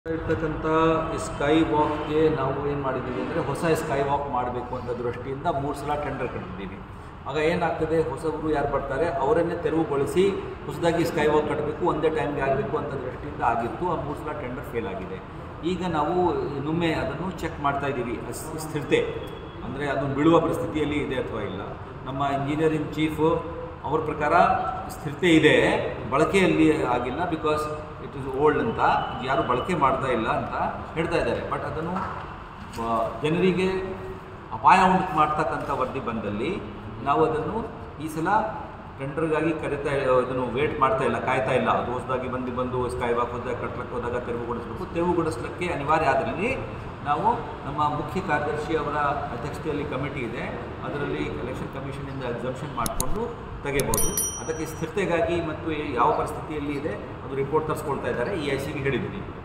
ಇರ್ತಕ್ಕಂಥ ಸ್ಕೈ ವಾಕ್ಗೆ ನಾವು ಏನು ಮಾಡಿದ್ದೀವಿ ಅಂದರೆ ಹೊಸ ಸ್ಕೈ ವಾಕ್ ಮಾಡಬೇಕು ಅಂತ ದೃಷ್ಟಿಯಿಂದ ಮೂರು ಸಲ ಟೆಂಡರ್ ಕಟ್ಟಿದ್ದೀವಿ ಆಗ ಏನಾಗ್ತದೆ ಹೊಸಬರು ಯಾರು ಬರ್ತಾರೆ ಅವರನ್ನೇ ತೆರವುಗೊಳಿಸಿ ಹೊಸದಾಗಿ ಸ್ಕೈ ವಾಕ್ ಕಟ್ಟಬೇಕು ಒಂದೇ ಟೈಮ್ಗೆ ಆಗಬೇಕು ಅಂತ ದೃಷ್ಟಿಯಿಂದ ಆಗಿತ್ತು ಆ ಮೂರು ಸಲ ಟೆಂಡರ್ ಫೇಲ್ ಆಗಿದೆ ಈಗ ನಾವು ಇನ್ನೊಮ್ಮೆ ಅದನ್ನು ಚೆಕ್ ಮಾಡ್ತಾ ಇದ್ದೀವಿ ಅಸ್- ಸ್ಥಿರತೆ ಅಂದರೆ ಅದು ಬೀಳುವ ಪರಿಸ್ಥಿತಿಯಲ್ಲಿ ಇದೆ ಅಥವಾ ಇಲ್ಲ ನಮ್ಮ ಇಂಜಿನಿಯರಿಂಗ್ ಚೀಫು ಅವ್ರ ಪ್ರಕಾರ ಸ್ಥಿರತೆ ಇದೆ ಬಳಕೆಯಲ್ಲಿ ಆಗಿಲ್ಲ ಬಿಕಾಸ್ ಇಟ್ ಇಸ್ ಓಲ್ಡ್ ಅಂತ ಯಾರು ಬಳಕೆ ಮಾಡ್ತಾ ಇಲ್ಲ ಅಂತ ಹೇಳ್ತಾ ಇದ್ದಾರೆ ಬಟ್ ಅದನ್ನು ಆ, ಜನರಿಗೆ ಅಪಾಯ ಉಂಟು ಮಾಡ್ತಕ್ಕಂಥ ವರದಿ ಬಂದಲ್ಲಿ ನಾವು ಅದನ್ನು ಈ ಸಲ ಟೆಂಡರ್ಗಾಗಿ ಕರಿತಾ ಇದನ್ನು ವೇಟ್ ಮಾಡ್ತಾ ಇಲ್ಲ ಕಾಯ್ತಾ ಇಲ್ಲ ಅದು ಹೊಸದಾಗಿ ಬಂದು ಬಂದು ಸ್ಕೈ ವಾಕ್ ಹೋದಾಗ ಕಟ್ಲಕ್ಕೆ ಹೋದಾಗ ತೆರವುಗೊಳಿಸಬೇಕು ತೆರವುಗೊಳಿಸ್ಲಿಕ್ಕೆ ಅನಿವಾರ್ಯ ಆದಲ್ಲಿ ನಾವು ನಮ್ಮ ಮುಖ್ಯ ಕಾರ್ಯದರ್ಶಿ ಅವರ ಅಧ್ಯಕ್ಷತೆಯಲ್ಲಿ ಕಮಿಟಿ ಇದೆ ಅದರಲ್ಲಿ ಎಲೆಕ್ಷನ್ ಕಮಿಷನಿಂದ ಎಕ್ಸಮ್ಷನ್ ಮಾಡಿಕೊಂಡು ತೆಗೆಬೋದು ಅದಕ್ಕೆ ಸ್ಥಿರತೆಗಾಗಿ ಮತ್ತು ಯಾವ ಪರಿಸ್ಥಿತಿಯಲ್ಲಿ ಇದೆ ಅದು ರಿಪೋರ್ಟ್ ತರಿಸ್ಕೊಳ್ತಾ ಇದ್ದಾರೆ ಇ ಐ ಸಿಗೆ ಹೇಳಿದ್ದೀನಿ